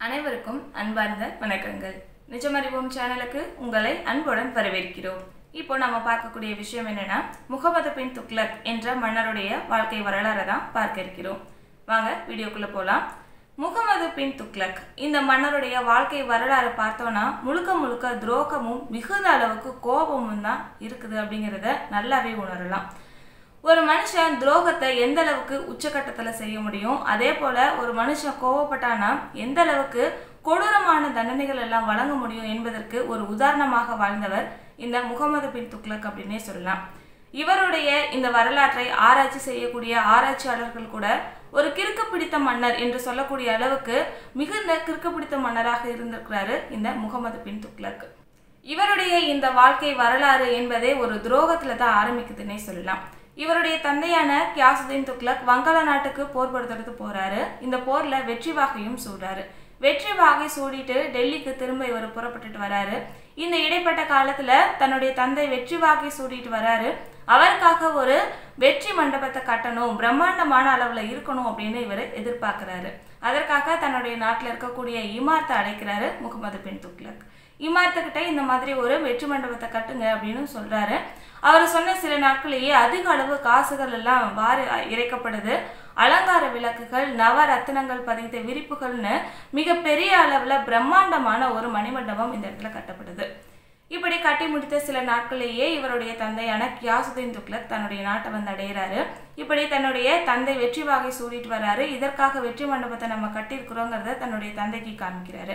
அனைவருக்கும் அன்பார்ந்த வணக்கங்கள் நிஜமறிவோம் சேனலுக்கு உங்களை அன்புடன் வரவேற்கிறோம் இப்போ நம்ம பார்க்கக்கூடிய விஷயம் என்னன்னா முகமது பின் துக்லக் என்ற மன்னருடைய வாழ்க்கை வரலாறை தான் பார்க்க இருக்கிறோம் வாங்க வீடியோக்குள்ள போலாம் முகமது பின் துக்லக் இந்த மன்னருடைய வாழ்க்கை வரலாறை பார்த்தோம்னா முழுக்க முழுக்க துரோகமும் மிகுந்த அளவுக்கு கோபமும் தான் இருக்குது அப்படிங்கிறத நல்லாவே உணரலாம் ஒரு மனுஷன் துரோகத்தை எந்த அளவுக்கு உச்சக்கட்டத்தில் செய்ய முடியும் அதே போல ஒரு மனுஷன் கோவப்பட்டானா எந்த அளவுக்கு கொடூரமான தண்டனைகள் எல்லாம் வழங்க முடியும் என்பதற்கு ஒரு உதாரணமாக வாழ்ந்தவர் இந்த முகமது பின் துக்லக் அப்படின்னே சொல்லலாம் இவருடைய இந்த வரலாற்றை ஆராய்ச்சி செய்யக்கூடிய ஆராய்ச்சியாளர்கள் கூட ஒரு கிறுக்கு பிடித்த மன்னர் என்று சொல்லக்கூடிய அளவுக்கு மிகுந்த கிறுக்கு பிடித்த மன்னராக இருந்திருக்கிறாரு இந்த முகமது பின் துக்லக் இவருடைய இந்த வாழ்க்கை வரலாறு என்பதே ஒரு துரோகத்துல தான் ஆரம்பிக்குதுன்னே சொல்லலாம் இவருடைய தந்தையான கியாசுதீன் துக்லக் வங்காள நாட்டுக்கு போர் படுத்துறது போறாரு இந்த போர்ல வெற்றி வாகையும் சூடுறாரு வெற்றி வாகை சூடிட்டு டெல்லிக்கு திரும்ப இவர் புறப்பட்டுட்டு வராரு இந்த இடைப்பட்ட காலத்துல தன்னுடைய தந்தை வெற்றி வாகை சூடிட்டு வராரு அவருக்காக ஒரு வெற்றி மண்டபத்தை கட்டணும் பிரம்மாண்டமான அளவுல இருக்கணும் அப்படின்னு இவர் எதிர்பார்க்கிறாரு அதற்காக தன்னுடைய நாட்டில் இருக்கக்கூடிய இமார்த்தை அழைக்கிறாரு முகமது பின் துக்லக் இமார்த்துக்கிட்ட இந்த மாதிரி ஒரு வெற்றி மண்டபத்தை கட்டுங்க அப்படின்னு சொல்றாரு அவர் சொன்ன சில நாட்களிலேயே அதிக அளவு காசுகள் எல்லாம் வாரி இறைக்கப்படுது அலங்கார விளக்குகள் நவ ரத்தினங்கள் பதித்த விரிப்புகள்னு மிக பெரிய அளவுல பிரம்மாண்டமான ஒரு மணிமண்டபம் இந்த இடத்துல கட்டப்படுது இப்படி கட்டி முடித்த சில நாட்களிலேயே இவருடைய தந்தையான கியாசுதீன் துக்லக் தன்னுடைய நாட்டை வந்து அடைகிறாரு இப்படி தன்னுடைய தந்தை வெற்றி வாகை சூடிட்டு வராரு இதற்காக வெற்றி மண்டபத்தை நம்ம கட்டியிருக்கிறோங்கிறத தன்னுடைய தந்தைக்கு காமிக்கிறாரு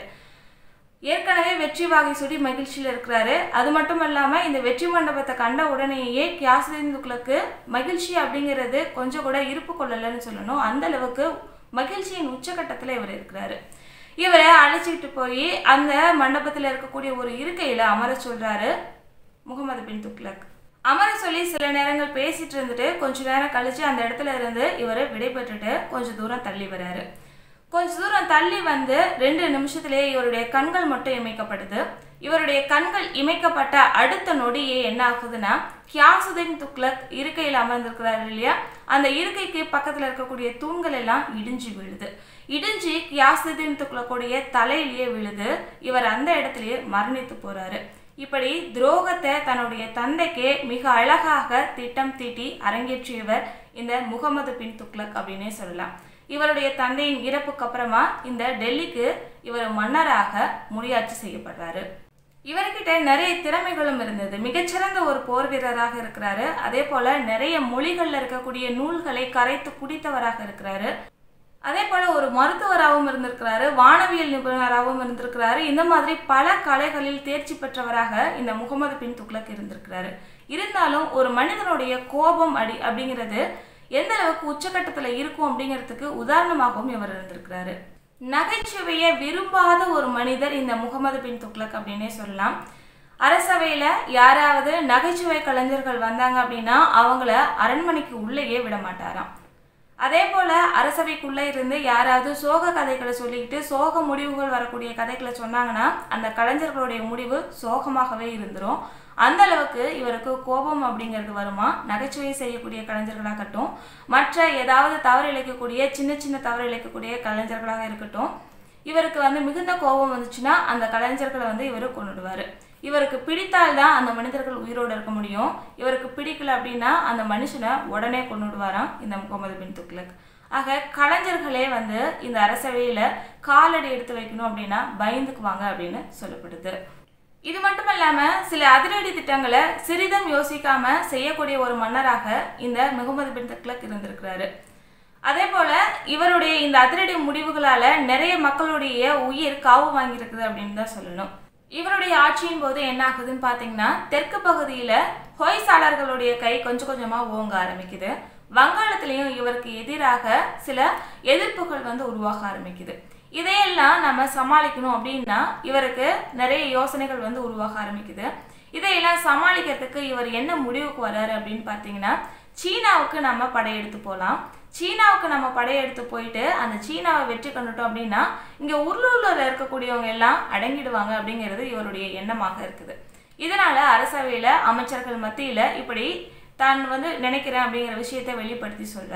ஏற்கனவே வெற்றி வாகை சூடி மகிழ்ச்சியில் இருக்கிறாரு அது மட்டும் இல்லாமல் இந்த வெற்றி மண்டபத்தை கண்ட உடனேயே கியாசுதீன் துக்லக்கு மகிழ்ச்சி அப்படிங்கிறது கொஞ்சம் கூட இருப்பு கொள்ளலைன்னு சொல்லணும் அந்த அளவுக்கு மகிழ்ச்சியின் உச்சகட்டத்தில் இவர் இருக்கிறாரு இவரை அழைச்சிக்கிட்டு போய் அந்த மண்டபத்தில் இருக்கக்கூடிய ஒரு இருக்கையில் அமர சொல்றாரு முகமது பின் துக்லக் அமர சொல்லி சில நேரங்கள் பேசிட்டு இருந்துட்டு கொஞ்ச நேரம் கழிச்சு அந்த இடத்துல இருந்து இவர் விடைபெற்றுட்டு கொஞ்சம் தூரம் தள்ளி வராரு கொஞ்ச தூரம் தள்ளி வந்து ரெண்டு நிமிஷத்திலேயே இவருடைய கண்கள் மட்டும் இமைக்கப்படுது இவருடைய கண்கள் இமைக்கப்பட்ட அடுத்த நொடியே என்ன ஆகுதுன்னா கியாசுதீன் துக்லக் இருக்கையில் அமர்ந்திருக்கிறாரு இல்லையா அந்த இருக்கைக்கு பக்கத்தில் இருக்கக்கூடிய தூண்கள் எல்லாம் இடிஞ்சு விழுது இடிஞ்சு கியாசுதீன் துக்லக்குடைய தலையிலேயே விழுது இவர் அந்த இடத்துலயே மரணித்து போறாரு இப்படி துரோகத்தை தன்னுடைய தந்தைக்கே மிக அழகாக திட்டம் தீட்டி அரங்கேற்றியவர் இந்த முகமது பின் துக்லக் அப்படின்னே சொல்லலாம் இவருடைய தந்தையின் இறப்புக்கு அப்புறமா இந்த டெல்லிக்கு இவர் மன்னராக முடியாட்சி செய்யப்படுறாரு இவர்கிட்ட நிறைய திறமைகளும் இருந்தது மிகச்சிறந்த ஒரு போர் வீரராக இருக்கிறாரு அதே போல நிறைய மொழிகள்ல இருக்கக்கூடிய நூல்களை கரைத்து குடித்தவராக இருக்கிறாரு அதே போல ஒரு மருத்துவராகவும் இருந்திருக்கிறாரு வானவியல் நிபுணராகவும் இருந்திருக்கிறாரு இந்த மாதிரி பல கலைகளில் தேர்ச்சி பெற்றவராக இந்த முகமது பின் துக்லக் இருந்திருக்கிறாரு இருந்தாலும் ஒரு மனிதனுடைய கோபம் அடி அப்படிங்கிறது எந்த அளவுக்கு உச்சக்கட்டத்தில் இருக்கும் அப்படிங்கிறதுக்கு உதாரணமாகவும் இவர் இருந்திருக்கிறாரு நகைச்சுவையை விரும்பாத ஒரு மனிதர் இந்த முகமது பின் துக்லக் அப்படின்னே சொல்லலாம் அரசவையில் யாராவது நகைச்சுவை கலைஞர்கள் வந்தாங்க அப்படின்னா அவங்கள அரண்மனைக்கு உள்ளேயே விட மாட்டாராம் அதே போல அரசவைக்குள்ளே இருந்து யாராவது சோக கதைகளை சொல்லிக்கிட்டு சோக முடிவுகள் வரக்கூடிய கதைகளை சொன்னாங்கன்னா அந்த கலைஞர்களுடைய முடிவு சோகமாகவே இருந்துரும் அந்த அளவுக்கு இவருக்கு கோபம் அப்படிங்கிறது வருமா நகைச்சுவை செய்யக்கூடிய கலைஞர்களாகட்டும் மற்ற ஏதாவது தவறு இழைக்கக்கூடிய சின்ன சின்ன தவறு இழைக்கக்கூடிய கலைஞர்களாக இருக்கட்டும் இவருக்கு வந்து மிகுந்த கோபம் வந்துச்சுன்னா அந்த கலைஞர்களை வந்து இவர் கொண்டுடுவார் இவருக்கு பிடித்தால் தான் அந்த மனிதர்கள் உயிரோடு இருக்க முடியும் இவருக்கு பிடிக்கல அப்படின்னா அந்த மனுஷனை உடனே கொண்டுடுவாராம் இந்த முகமது பின் துக்லக் ஆக கலைஞர்களே வந்து இந்த அரசவையில் காலடி எடுத்து வைக்கணும் அப்படின்னா பயந்துக்குவாங்க அப்படின்னு சொல்லப்படுது இது மட்டும் இல்லாம சில அதிரடி திட்டங்களை சிறிதும் யோசிக்காம செய்யக்கூடிய ஒரு மன்னராக இந்த முகமது பின் துக்லக் இருந்திருக்கிறாரு அதே போல இவருடைய இந்த அதிரடி முடிவுகளால நிறைய மக்களுடைய உயிர் காவு வாங்கியிருக்குது அப்படின்னு தான் சொல்லணும் இவருடைய ஆட்சியின் போது என்ன ஆகுதுன்னு பார்த்தீங்கன்னா தெற்கு பகுதியில் ஹொய்சாளர்களுடைய கை கொஞ்சம் கொஞ்சமாக ஓங்க ஆரம்பிக்குது வங்காளத்திலையும் இவருக்கு எதிராக சில எதிர்ப்புகள் வந்து உருவாக ஆரம்பிக்குது இதையெல்லாம் நம்ம சமாளிக்கணும் அப்படின்னா இவருக்கு நிறைய யோசனைகள் வந்து உருவாக ஆரம்பிக்குது இதையெல்லாம் சமாளிக்கிறதுக்கு இவர் என்ன முடிவுக்கு வர்றாரு அப்படின்னு பார்த்தீங்கன்னா சீனாவுக்கு நம்ம படையெடுத்து போகலாம் சீனாவுக்கு நம்ம படையெடுத்து போயிட்டு அந்த சீனாவை வெற்றி கொண்டுட்டோம் அப்படின்னா இங்கே உள்ளூரில் இருக்கக்கூடியவங்க எல்லாம் அடங்கிடுவாங்க அப்படிங்கிறது இவருடைய எண்ணமாக இருக்குது இதனால அரசவையில் அமைச்சர்கள் மத்தியில் இப்படி தான் வந்து நினைக்கிறேன் அப்படிங்கிற விஷயத்தை வெளிப்படுத்தி சொல்றாரு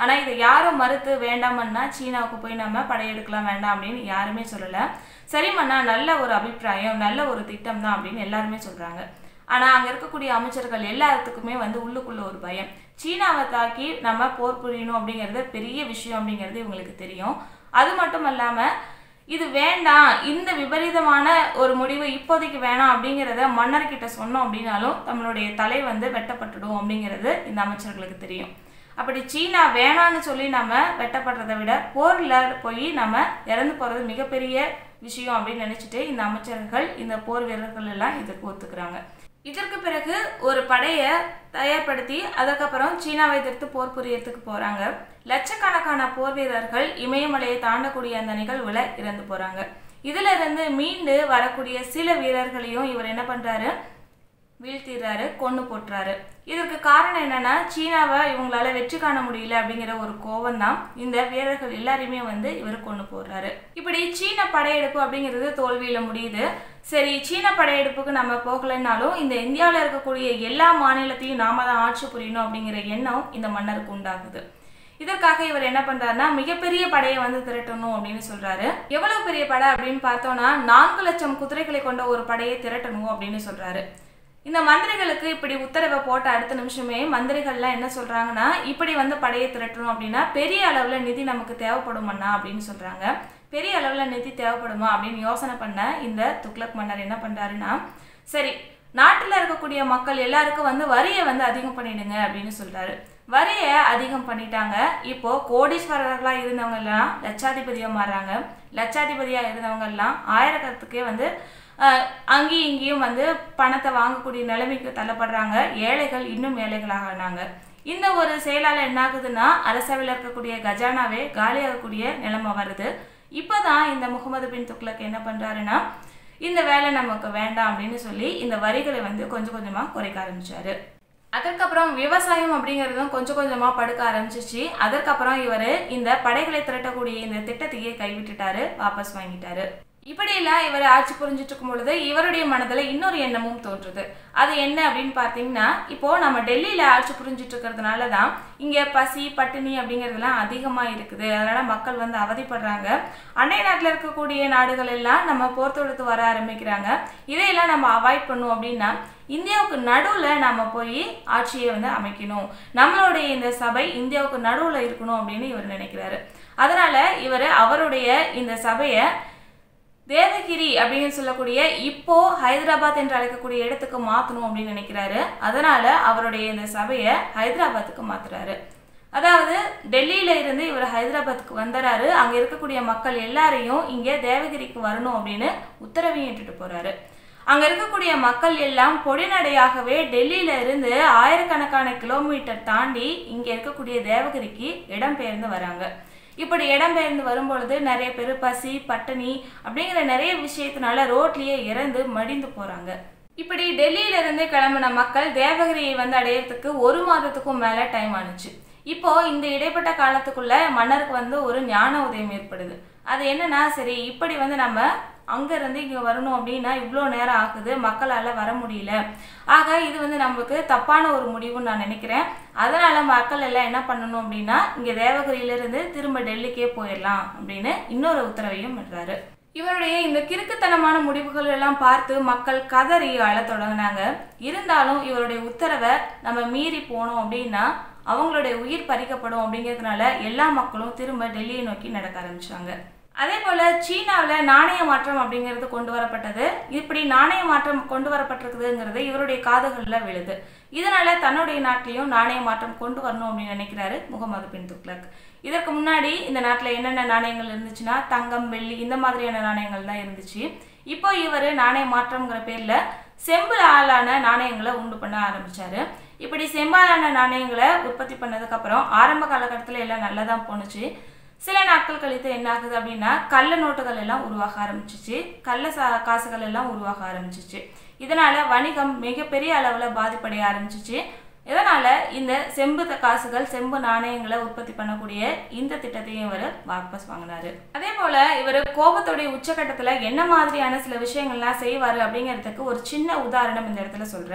ஆனால் இதை யாரும் மறுத்து வேண்டாமன்னா சீனாவுக்கு போய் நம்ம படையெடுக்கலாம் வேண்டாம் அப்படின்னு யாருமே சொல்லலை சரி மன்னா நல்ல ஒரு அபிப்பிராயம் நல்ல ஒரு திட்டம் தான் அப்படின்னு எல்லாருமே சொல்கிறாங்க ஆனால் அங்கே இருக்கக்கூடிய அமைச்சர்கள் எல்லாத்துக்குமே வந்து உள்ளுக்குள்ள ஒரு பயம் சீனாவை தாக்கி நம்ம போர் புரியணும் அப்படிங்கிறது பெரிய விஷயம் அப்படிங்கிறது இவங்களுக்கு தெரியும் அது மட்டும் இல்லாமல் இது வேண்டாம் இந்த விபரீதமான ஒரு முடிவு இப்போதைக்கு வேணாம் அப்படிங்கிறத மன்னர்கிட்ட சொன்னோம் அப்படின்னாலும் நம்மளுடைய தலை வந்து வெட்டப்பட்டுடும் அப்படிங்கிறது இந்த அமைச்சர்களுக்கு தெரியும் அப்படி சீனா வேணான்னு சொல்லி நம்ம வெட்டப்படுறதை விட போரில் போய் நம்ம இறந்து போகிறது மிகப்பெரிய விஷயம் அப்படின்னு நினச்சிட்டு இந்த அமைச்சர்கள் இந்த போர் வீரர்கள் எல்லாம் இதுக்கு ஒத்துக்கிறாங்க இதற்கு பிறகு ஒரு படையை தயார்படுத்தி அதுக்கப்புறம் சீனாவை எதிர்த்து போர் புரியறதுக்கு போறாங்க லட்சக்கணக்கான போர் வீரர்கள் இமயமலையை தாண்டக்கூடிய அந்த நிகழ்வுல இறந்து போறாங்க இதுல இருந்து மீண்டு வரக்கூடிய சில வீரர்களையும் இவர் என்ன பண்றாரு வீழ்த்திடுறாரு கொண்டு போட்டுறாரு இதற்கு காரணம் என்னன்னா சீனாவை இவங்களால வெற்றி காண முடியல அப்படிங்கிற ஒரு கோவம் தான் இந்த வீரர்கள் எல்லாரையுமே வந்து இவர் கொண்டு போடுறாரு இப்படி சீன படையெடுப்பு அப்படிங்கிறது தோல்வியில முடியுது சரி சீன படையெடுப்புக்கு நம்ம போகலைன்னாலும் இந்த இந்தியாவில் இருக்கக்கூடிய எல்லா மாநிலத்தையும் நாம தான் ஆட்சி புரியணும் அப்படிங்கிற எண்ணம் இந்த மன்னருக்கு உண்டாகுது இதற்காக இவர் என்ன பண்றாருன்னா மிகப்பெரிய படையை வந்து திரட்டணும் அப்படின்னு சொல்றாரு எவ்வளவு பெரிய படை அப்படின்னு பார்த்தோம்னா நான்கு லட்சம் குதிரைகளை கொண்ட ஒரு படையை திரட்டணும் அப்படின்னு சொல்றாரு இந்த மந்திரிகளுக்கு இப்படி உத்தரவை போட்ட அடுத்த நிமிஷமே மந்திரிகள்லாம் என்ன சொல்றாங்கன்னா இப்படி வந்து படையை திரட்டணும் அப்படின்னா பெரிய அளவுல நிதி நமக்கு தேவைப்படுமண்ணா அப்படின்னு சொல்றாங்க பெரிய அளவுல நிதி தேவைப்படுமா அப்படின்னு யோசனை பண்ண இந்த துக்ளக் மன்னர் என்ன பண்றாருன்னா சரி நாட்டில் இருக்கக்கூடிய மக்கள் எல்லாருக்கும் வந்து வரியை வந்து அதிகம் பண்ணிடுங்க அப்படின்னு சொல்றாரு வரியை அதிகம் பண்ணிட்டாங்க இப்போ கோடீஸ்வரர்களா இருந்தவங்க எல்லாம் லட்சாதிபதியா மாறுறாங்க லட்சாதிபதியா இருந்தவங்க எல்லாம் ஆயிரக்கத்துக்கே வந்து அஹ், அங்கேயும் இங்கேயும் வந்து பணத்தை வாங்கக்கூடிய நிலைமைக்கு தள்ளப்படுறாங்க ஏழைகள் இன்னும் ஏழைகளாக ஆனாங்க இந்த ஒரு செயலால என்ன ஆகுதுன்னா அரசவையில் இருக்கக்கூடிய கஜானாவே காலியாகக்கூடிய நிலைமை வருது இப்போதான் இந்த முகமது பின் துக்ளக் என்ன பண்றாருன்னா இந்த வேலை நமக்கு வேண்டாம் அப்படின்னு சொல்லி இந்த வரிகளை வந்து கொஞ்சம் கொஞ்சமா குறைக்க ஆரம்பிச்சாரு அதற்கப்புறம் விவசாயம் அப்படிங்கிறதும் கொஞ்சம் கொஞ்சமா படுக்க ஆரம்பிச்சிச்சு அதற்கப்புறம் இவர் இந்த படைகளை திரட்டக்கூடிய இந்த திட்டத்தையே கைவிட்டுட்டாரு வாபஸ் வாங்கிட்டாரு இப்படியெல்லாம் இவர் ஆட்சி புரிஞ்சிட்டு இருக்கும் பொழுது இவருடைய மனதில் இன்னொரு எண்ணமும் தோன்றுது அது என்ன அப்படின்னு பார்த்தீங்கன்னா இப்போ நம்ம டெல்லியில் ஆட்சி புரிஞ்சிட்டு இருக்கிறதுனால தான் இங்கே பசி பட்டினி அப்படிங்கிறதுலாம் அதிகமாக இருக்குது அதனால மக்கள் வந்து அவதிப்படுறாங்க அண்டை நாட்டில் இருக்கக்கூடிய நாடுகள் எல்லாம் நம்ம போர் தொடுத்து வர ஆரம்பிக்கிறாங்க இதையெல்லாம் நம்ம அவாய்ட் பண்ணுவோம் அப்படின்னா இந்தியாவுக்கு நடுவில் நம்ம போய் ஆட்சியை வந்து அமைக்கணும் நம்மளுடைய இந்த சபை இந்தியாவுக்கு நடுவில் இருக்கணும் அப்படின்னு இவர் நினைக்கிறாரு அதனால இவர் அவருடைய இந்த சபையை தேவகிரி அப்படின்னு சொல்லக்கூடிய இப்போ ஹைதராபாத் என்று அழைக்கக்கூடிய இடத்துக்கு மாற்றணும் அப்படின்னு நினைக்கிறாரு அதனால அவருடைய இந்த சபையை ஹைதராபாத்துக்கு மாத்துறாரு அதாவது டெல்லியில இருந்து இவர் ஹைதராபாத்துக்கு வந்துறாரு அங்க இருக்கக்கூடிய மக்கள் எல்லாரையும் இங்க தேவகிரிக்கு வரணும் அப்படின்னு உத்தரவையும் இட்டுட்டு போறாரு அங்க இருக்கக்கூடிய மக்கள் எல்லாம் பொடிநடையாகவே டெல்லியில இருந்து ஆயிரக்கணக்கான கிலோமீட்டர் தாண்டி இங்க இருக்கக்கூடிய தேவகிரிக்கு இடம்பெயர்ந்து வராங்க இப்படி இடம்பெயர்ந்து வரும்பொழுது நிறைய பேர் பசி பட்டினி அப்படிங்கிற நிறைய விஷயத்தினால ரோட்லயே இறந்து மடிந்து போறாங்க இப்படி டெல்லியில இருந்து கிளம்பின மக்கள் தேவகிரியை வந்து அடையறதுக்கு ஒரு மாதத்துக்கும் மேல டைம் ஆனுச்சு இப்போ இந்த இடைப்பட்ட காலத்துக்குள்ள மன்னருக்கு வந்து ஒரு ஞான உதயம் ஏற்படுது அது என்னன்னா சரி இப்படி வந்து நம்ம அங்க இருந்து இங்க வரணும் அப்படின்னா இவ்வளோ நேரம் ஆகுது மக்களால வர முடியல ஆக இது வந்து நமக்கு தப்பான ஒரு முடிவுன்னு நான் நினைக்கிறேன் அதனால மக்கள் எல்லாம் என்ன பண்ணணும் அப்படின்னா இங்க தேவகிரியில இருந்து திரும்ப டெல்லிக்கே போயிடலாம் அப்படின்னு இன்னொரு உத்தரவையும் விடுறாரு இவருடைய இந்த கிறுக்குத்தனமான முடிவுகள் எல்லாம் பார்த்து மக்கள் கதறி அழத் தொடங்கினாங்க இருந்தாலும் இவருடைய உத்தரவை நம்ம மீறி போனோம் அப்படின்னா அவங்களுடைய உயிர் பறிக்கப்படும் அப்படிங்கிறதுனால எல்லா மக்களும் திரும்ப டெல்லியை நோக்கி நடக்க ஆரம்பிச்சாங்க அதே போல சீனாவில் நாணய மாற்றம் அப்படிங்கிறது கொண்டு வரப்பட்டது இப்படி நாணய மாற்றம் கொண்டு வரப்பட்டிருக்குதுங்கிறது இவருடைய காதுகளில் விழுது இதனால தன்னுடைய நாட்டிலையும் நாணய மாற்றம் கொண்டு வரணும் அப்படின்னு நினைக்கிறாரு முகமது பின் துக்ளக் இதற்கு முன்னாடி இந்த நாட்டில் என்னென்ன நாணயங்கள் இருந்துச்சுன்னா தங்கம் வெள்ளி இந்த மாதிரியான நாணயங்கள் தான் இருந்துச்சு இப்போ இவர் நாணய மாற்றம்ங்கிற பேர்ல செம்பு ஆளான நாணயங்களை உண்டு பண்ண ஆரம்பிச்சாரு இப்படி செம்பாலான நாணயங்களை உற்பத்தி பண்ணதுக்கு அப்புறம் ஆரம்ப காலகட்டத்தில் எல்லாம் நல்லா தான் போணுச்சு சில நாட்கள் கழித்து என்ன ஆகுது அப்படின்னா கள்ள நோட்டுகள் எல்லாம் உருவாக ஆரம்பிச்சிச்சு கள்ள சா காசுகள் எல்லாம் உருவாக ஆரம்பிச்சிச்சு இதனால வணிகம் மிகப்பெரிய அளவில் பாதிப்படைய ஆரம்பிச்சிச்சு இதனால இந்த செம்பு த- காசுகள் செம்பு நாணயங்களை உற்பத்தி பண்ணக்கூடிய இந்த திட்டத்தையும் இவர் வாபஸ் வாங்கினாரு அதே போல இவர் கோபத்துடைய உச்சகட்டத்துல என்ன மாதிரியான சில விஷயங்கள்லாம் செய்வாரு அப்படிங்கிறதுக்கு ஒரு சின்ன உதாரணம் இந்த இடத்துல சொல்றேன்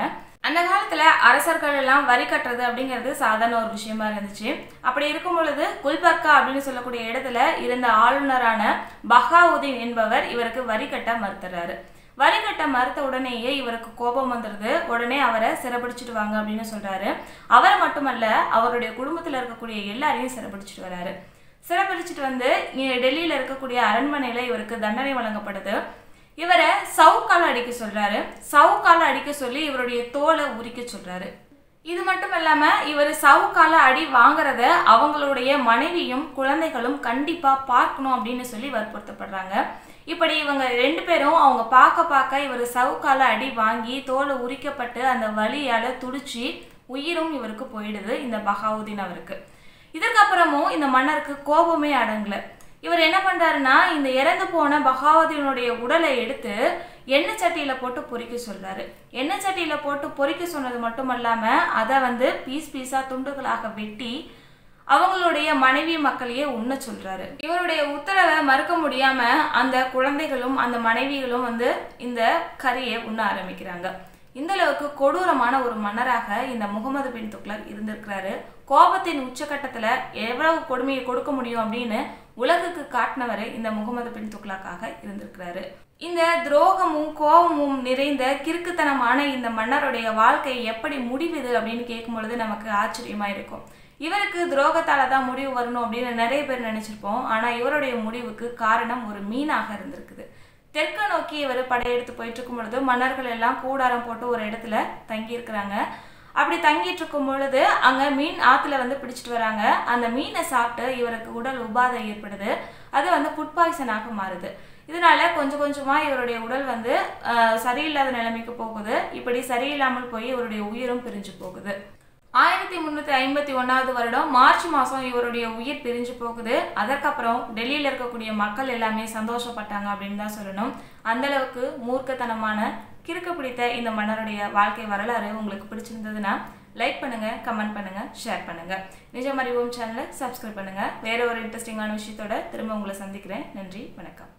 அந்த காலத்துல அரசர்கள் எல்லாம் வரி கட்டுறது அப்படிங்கிறது சாதாரண ஒரு விஷயமா இருந்துச்சு அப்படி இருக்கும் பொழுது குல்பர்கா அப்படின்னு சொல்லக்கூடிய இடத்துல இருந்த ஆளுநரான பஹாவுதீன் என்பவர் இவருக்கு வரி கட்ட மறுத்துறாரு வரி கட்ட மறுத்த உடனேயே இவருக்கு கோபம் வந்துடுது உடனே அவரை சிறைப்பிடிச்சிட்டு வாங்க அப்படின்னு சொல்றாரு அவர் மட்டுமல்ல அவருடைய குடும்பத்துல இருக்கக்கூடிய எல்லாரையும் சிறைப்பிடிச்சிட்டு வராரு சிறைப்பிடிச்சிட்டு வந்து இங்க டெல்லியில இருக்கக்கூடிய அரண்மனையில இவருக்கு தண்டனை வழங்கப்படுது இவரை சவுக்கால அடிக்க சொல்றாரு சவுக்கால அடிக்க சொல்லி இவருடைய தோலை உரிக்க சொல்றாரு இது மட்டும் இல்லாம இவர் சவுக்கால அடி வாங்குறத அவங்களுடைய மனைவியும் குழந்தைகளும் கண்டிப்பா பார்க்கணும் அப்படின்னு சொல்லி வற்புறுத்தப்படுறாங்க இப்படி இவங்க ரெண்டு பேரும் அவங்க பார்க்க பார்க்க இவர் சவுக்கால அடி வாங்கி தோலை உரிக்கப்பட்டு அந்த வலியால துடிச்சு உயிரும் இவருக்கு போயிடுது இந்த பஹாவுதீன் அவருக்கு இதற்கப்புறமும் இந்த மன்னருக்கு கோபமே அடங்கல இவர் என்ன பண்றாருன்னா இந்த இறந்து போன பகாவதியினுடைய உடலை எடுத்து எண்ணெய் சட்டியில போட்டு பொரிக்க சொல்றாரு எண்ணெய் சட்டியில போட்டு பொரிக்க சொன்னது மட்டும் இல்லாம அதை வந்து பீஸ் பீஸா துண்டுகளாக வெட்டி அவங்களுடைய மனைவி மக்களையே உண்ண சொல்றாரு இவருடைய உத்தரவை மறுக்க முடியாம அந்த குழந்தைகளும் அந்த மனைவிகளும் வந்து இந்த கறியை உண்ண ஆரம்பிக்கிறாங்க இந்த அளவுக்கு கொடூரமான ஒரு மன்னராக இந்த முகமது பின் துக்ளக் இருந்திருக்கிறாரு கோபத்தின் உச்சகட்டத்துல எவ்வளவு கொடுமையை கொடுக்க முடியும் அப்படின்னு உலகுக்கு காட்டினவர் இந்த முகமது பின் துக்ளக்காக இருந்திருக்கிறாரு இந்த துரோகமும் கோபமும் நிறைந்த கிறுக்குத்தனமான இந்த மன்னருடைய வாழ்க்கை எப்படி முடிவுது அப்படின்னு கேட்கும் பொழுது நமக்கு ஆச்சரியமா இருக்கும் இவருக்கு துரோகத்தால தான் முடிவு வரணும் அப்படின்னு நிறைய பேர் நினைச்சிருப்போம் ஆனா இவருடைய முடிவுக்கு காரணம் ஒரு மீனாக இருந்திருக்குது தெற்க நோக்கி இவர் படையெடுத்து போயிட்டு இருக்கும் பொழுது மன்னர்கள் எல்லாம் கூடாரம் போட்டு ஒரு இடத்துல தங்கி இருக்கிறாங்க அப்படி தங்கிட்டு இருக்கும் பொழுது அங்க மீன் ஆத்துல வந்து பிடிச்சிட்டு வராங்க அந்த மீனை சாப்பிட்டு இவருக்கு உடல் உபாதை ஏற்படுது அது வந்து ஃபுட் பாய்சனாக மாறுது இதனால கொஞ்சம் கொஞ்சமா இவருடைய உடல் வந்து ஆஹ், சரியில்லாத நிலைமைக்கு போகுது இப்படி சரியில்லாமல் போய் இவருடைய உயிரும் பிரிஞ்சு போகுது ஆயிரத்தி முந்நூற்றி ஐம்பத்தி ஒன்றாவது வருடம் மார்ச் மாதம் இவருடைய உயிர் பிரிஞ்சு போகுது அதற்கப்புறம் டெல்லியில் இருக்கக்கூடிய மக்கள் எல்லாமே சந்தோஷப்பட்டாங்க அப்படின்னு தான் சொல்லணும் அந்த அளவுக்கு மூர்க்கத்தனமான கிறுக்கு பிடித்த இந்த மன்னருடைய வாழ்க்கை வரலாறு உங்களுக்கு பிடிச்சிருந்ததுன்னா லைக் பண்ணுங்க கமெண்ட் பண்ணுங்க ஷேர் பண்ணுங்க நிஜம் அறிவோம் சேனலை சப்ஸ்கிரைப் பண்ணுங்க வேற ஒரு இன்ட்ரெஸ்டிங்கான விஷயத்தோட திரும்ப உங்களை சந்திக்கிறேன் நன்றி வணக்கம்